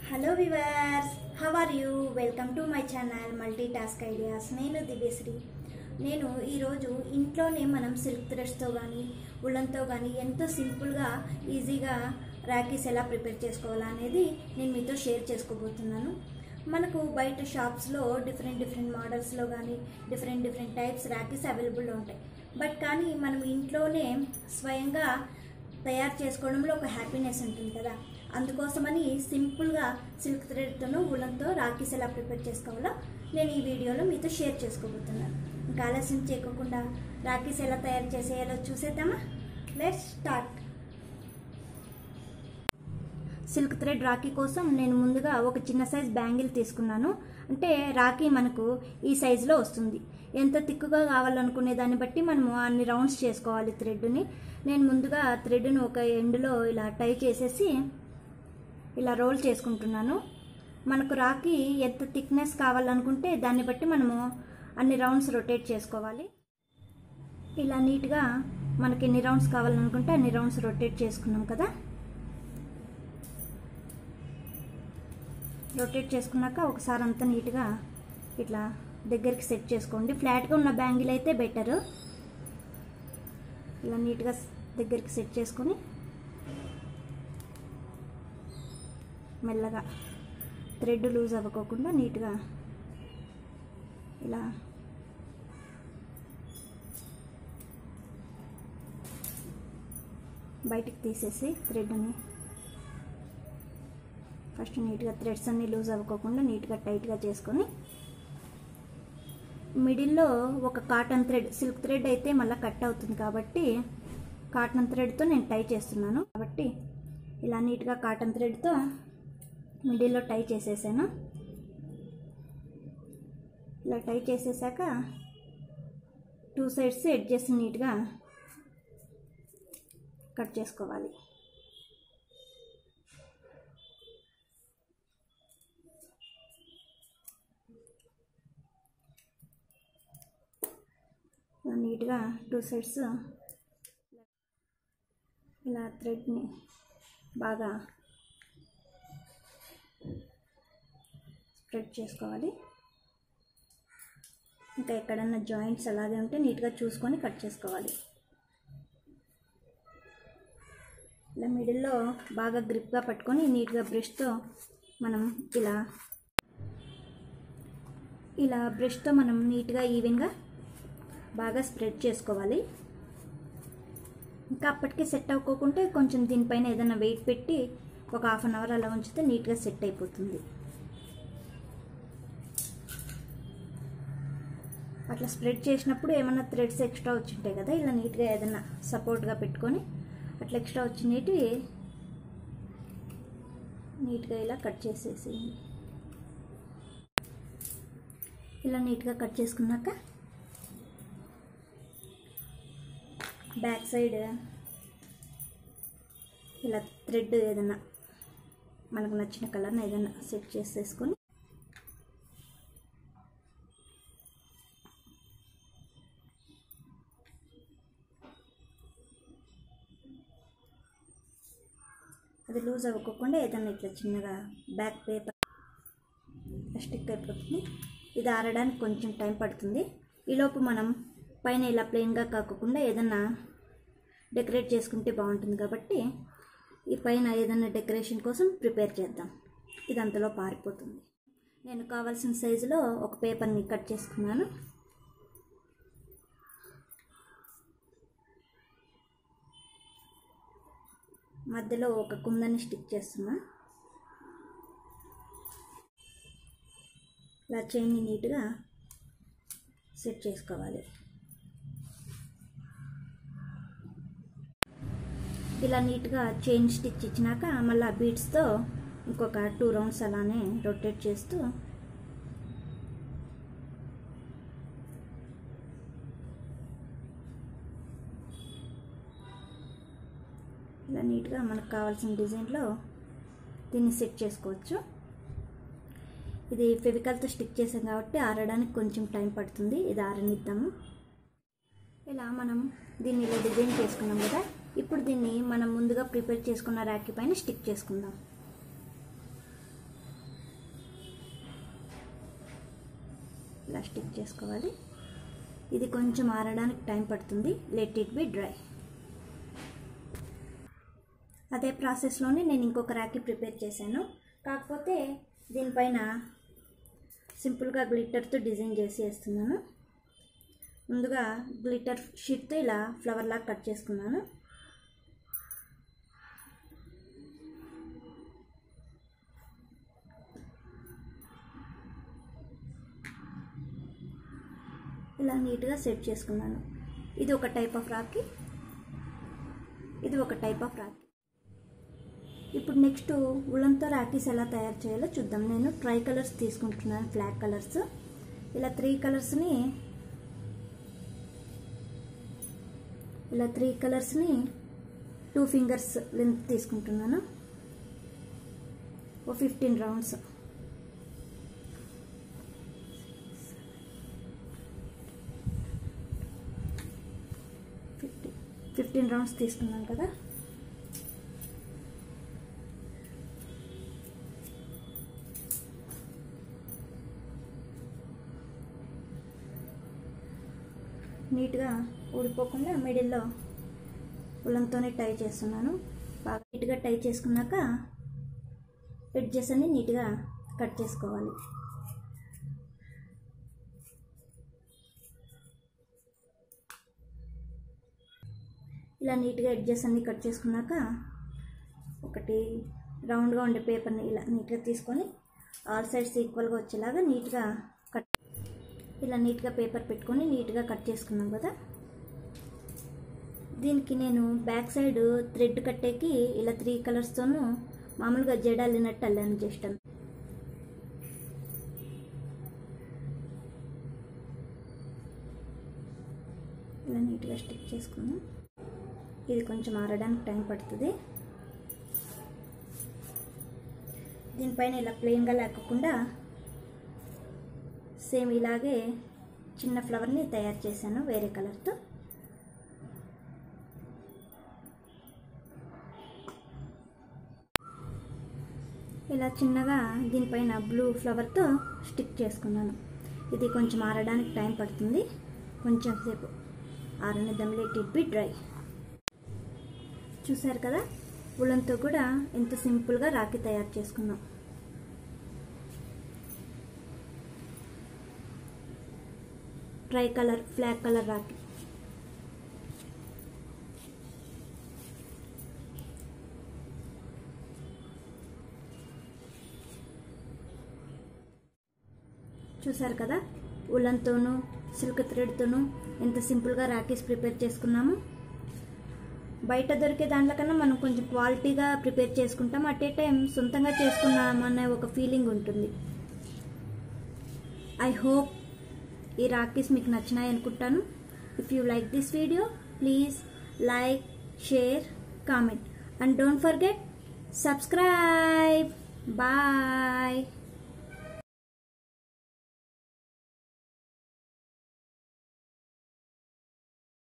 hello viewers how are you welcome to my channel multi task ideas నేను దివ్యశ్రీ నేను ఈరోజు ఇంట్లోనే మనం సిల్క్ థ్రెడ్స్తో కానీ ఉళ్ళంతో కానీ ఎంతో సింపుల్గా ఈజీగా రాఖీస్ ఎలా ప్రిపేర్ చేసుకోవాలా అనేది నేను మీతో షేర్ చేసుకోబోతున్నాను మనకు బయట షాప్స్లో డిఫరెంట్ డిఫరెంట్ మోడల్స్లో కానీ డిఫరెంట్ డిఫరెంట్ టైప్స్ రాఖీస్ అవైలబుల్లో ఉంటాయి బట్ కానీ మనం ఇంట్లోనే స్వయంగా తయారు చేసుకోవడంలో ఒక హ్యాపీనెస్ ఉంటుంది కదా అందుకోసమని సింపుల్గా సిల్క్ థ్రెడ్తోనూ ఉలన్తో రాఖీస్ ఎలా ప్రిపేర్ చేసుకోవాలో నేను ఈ వీడియోలో మీతో షేర్ చేసుకోబోతున్నాను ఇంకా ఆలస్యం చేయకుండా రాఖీస్ ఎలా తయారు చేసేయాలో చూసేద్దామా let's start silk thread rakhi కోసం నేను ముందుగా ఒక చిన్న సైజ్ బ్యాంగిల్ తీసుకున్నాను అంటే రాఖీ మనకు ఈ సైజులో వస్తుంది ఎంత తిక్కుగా కావాలనుకునే దాన్ని బట్టి మనము అన్ని రౌండ్స్ చేసుకోవాలి థ్రెడ్ని నేను ముందుగా థ్రెడ్ను ఒక ఎండ్లో ఇలా టై చేసేసి ఇలా రోల్ చేసుకుంటున్నాను మనకు రాఖీ ఎంత థిక్నెస్ కావాలనుకుంటే దాన్ని బట్టి మనము అన్ని రౌండ్స్ రొటేట్ చేసుకోవాలి ఇలా నీట్గా మనకి ఎన్ని రౌండ్స్ కావాలనుకుంటే అన్ని రౌండ్స్ రొటేట్ చేసుకున్నాం కదా రొటేట్ చేసుకున్నాక ఒకసారి అంతా నీట్గా ఇట్లా దగ్గరికి సెట్ చేసుకోండి ఫ్లాట్గా ఉన్న బ్యాంగిల్ అయితే బెటర్ ఇలా నీట్గా దగ్గరికి సెట్ చేసుకొని మెల్లగా థ్రెడ్ లూజ్ అవ్వకోకుండా నీట్గా ఇలా బయటికి తీసేసి థ్రెడ్ని ఫస్ట్ నీట్గా థ్రెడ్స్ అన్నీ లూజ్ అవ్వకోకుండా నీట్గా టైట్గా చేసుకొని మిడిల్లో ఒక కాటన్ థ్రెడ్ సిల్క్ థ్రెడ్ అయితే మళ్ళీ కట్ అవుతుంది కాబట్టి కాటన్ థ్రెడ్తో నేను టై చేస్తున్నాను కాబట్టి ఇలా నీట్గా కాటన్ థ్రెడ్తో మిడిల్లో టై చేసేసాను ఇలా టై చేసేసాక టూ సైడ్స్ ఎడ్జెస్ నీట్గా కట్ చేసుకోవాలి నీట్గా టూ సైడ్స్ ఇలా థ్రెడ్ని బాగా స్ప్రెడ్ చేసుకోవాలి ఇంకా ఎక్కడన్నా జాయింట్స్ అలాగే ఉంటే నీట్గా చూసుకొని కట్ చేసుకోవాలి ఇలా మిడిల్లో బాగా గ్రిప్గా పట్టుకొని నీట్గా బ్రష్తో మనం ఇలా ఇలా బ్రష్తో మనం నీట్గా ఈవెన్గా బాగా స్ప్రెడ్ చేసుకోవాలి ఇంకా అప్పటికే సెట్ అవ్వకోకుంటే కొంచెం దీనిపైన ఏదైనా వెయిట్ పెట్టి ఒక హాఫ్ అన్ అవర్ అలా ఉంచితే నీట్గా సెట్ అయిపోతుంది అట్లా స్ప్రెడ్ చేసినప్పుడు ఏమైనా థ్రెడ్స్ ఎక్స్ట్రా వచ్చింటాయి కదా ఇలా నీట్గా ఏదైనా సపోర్ట్గా పెట్టుకొని అట్లా ఎక్స్ట్రా వచ్చినవి నీట్గా ఇలా కట్ చేసేసి ఇలా నీట్గా కట్ చేసుకున్నాక బ్యాక్ సైడ్ ఇలా థ్రెడ్ ఏదైనా మనకు నచ్చిన కలర్ని ఏదైనా సెట్ చేసేసుకొని అది లూజ్ అవ్వకుండా ఏదైనా ఇట్లా చిన్నగా బ్యాక్ పేపర్ స్టిక్ అయిపోతుంది ఇది ఆరడానికి కొంచెం టైం పడుతుంది ఈలోపు మనం పైన ఇలా ప్లెయిన్గా కాకుండా ఏదన్నా డెకరేట్ చేసుకుంటే బాగుంటుంది కాబట్టి ఈ పైన ఏదైనా డెకరేషన్ కోసం ప్రిపేర్ చేద్దాం ఇది అంతలో పారిపోతుంది నేను కావాల్సిన సైజులో ఒక పేపర్ని కట్ చేసుకున్నాను మధ్యలో ఒక కుందని స్టిక్ చేస్తున్నా ఇలా చైన్ని నీట్గా సెట్ చేసుకోవాలి ఇలా నీట్గా చైన్ స్టిచ్ ఇచ్చినాక మళ్ళీ బీడ్స్తో ఇంకొక టూ రౌండ్స్ అలానే రొటేట్ చేస్తూ ఇలా నీట్గా మనకు కావాల్సిన డిజైన్లో దీన్ని సెట్ చేసుకోవచ్చు ఇది ఫెవికల్తో స్టిక్ చేసాం కాబట్టి ఆరడానికి కొంచెం టైం పడుతుంది ఇది ఆరనిద్దాము ఇలా మనం దీన్ని ఇలా డిజైన్ చేసుకున్నాం కదా ఇప్పుడు దీన్ని మనం ముందుగా ప్రిపేర్ చేసుకున్న ర్యాక్ పైన స్టిక్ చేసుకుందాం ఇలా స్టిక్ చేసుకోవాలి ఇది కొంచెం ఆరడానికి టైం పడుతుంది లెట్ ఇట్ బి డ్రై అదే ప్రాసెస్లోనే నేను ఇంకొక రాఖీ ప్రిపేర్ చేశాను కాకపోతే దీనిపైన సింపుల్గా గ్లిట్టర్తో డిజైన్ చేసి వేస్తున్నాను ముందుగా గ్లిటర్ షీట్తో ఇలా ఫ్లవర్ లాగా కట్ చేసుకున్నాను ఇలా నీట్గా సెట్ చేసుకున్నాను ఇది ఒక టైప్ ఆఫ్ రాఖీ ఇది ఒక టైప్ ఆఫ్ రాఖీ ఇప్పుడు నెక్స్ట్ ఉలన్తో రాఖీస్ ఎలా తయారు చేయాలో చూద్దాం నేను ట్రై కలర్స్ తీసుకుంటున్నాను ఫ్లాగ్ కలర్స్ ఇలా త్రీ కలర్స్ని ఇలా త్రీ కలర్స్ని టూ ఫింగర్స్ లెంత్ తీసుకుంటున్నాను ఓ fifteen rounds fifty fifteen rounds తీసుకున్నాను కదా నీట్గా ఊడిపోకుండా మిడిల్లో ఉలంతోనే టై చేస్తున్నాను బాగా నీట్గా టై చేసుకున్నాక ఎడ్జెస్ అన్ని నీట్గా కట్ చేసుకోవాలి ఇలా నీట్గా ఎడ్జెస్ అన్ని కట్ చేసుకున్నాక ఒకటి రౌండ్గా ఉండే పేపర్ని ఇలా నీట్గా తీసుకొని ఆల్ సైడ్స్ ఈక్వల్గా వచ్చేలాగా నీట్గా కట్ ఇలా నీట్గా పేపర్ పెట్టుకొని నీట్గా కట్ చేసుకున్నాం కదా దీనికి నేను బ్యాక్ సైడ్ థ్రెడ్ కట్టేకి ఇలా త్రీ కలర్స్తోనూ మామూలుగా జడ అల్లినట్టు అల్లాను జస్ట్ అంత ఇలా నీట్గా స్టిక్ చేసుకున్నాం ఇది కొంచెం ఆరడానికి టైం పడుతుంది దీనిపైన ఇలా ప్లెయిన్గా లేకుండా సేమ్ ఇలాగే చిన్న ఫ్లవర్ని తయారు చేశాను వేరే కలర్తో ఇలా చిన్నగా దీనిపైన బ్లూ ఫ్లవర్తో స్టిక్ చేసుకున్నాను ఇది కొంచెం ఆరడానికి టైం పడుతుంది కొంచెం సేపు ఆరనిద్దాం లెట్ ఇట్ బి డ్రై చూసారు కదా ఉలంతో కూడా ఎంత సింపుల్గా రాఖీ తయారు చేసుకున్నాం tri colour flag colour rakhi చూసారు కదా ఉలన్తోనూ సిల్క్ థ్రెడ్తోనూ ఎంత సింపుల్గా రాఖీస్ ప్రిపేర్ చేసుకున్నాము బయట దొరికే దాంట్లో కన్నా మనం కొంచెం క్వాలిటీగా ప్రిపేర్ చేసుకుంటాం అట్ ఏ టైం సొంతంగా చేసుకున్నామనే ఒక ఫీలింగ్ ఉంటుంది ఐ హోప్ ఈ రాఖీస్ మీకు నచ్చినాయి అనుకుంటాను if you like this video please like share comment and don't forget subscribe bye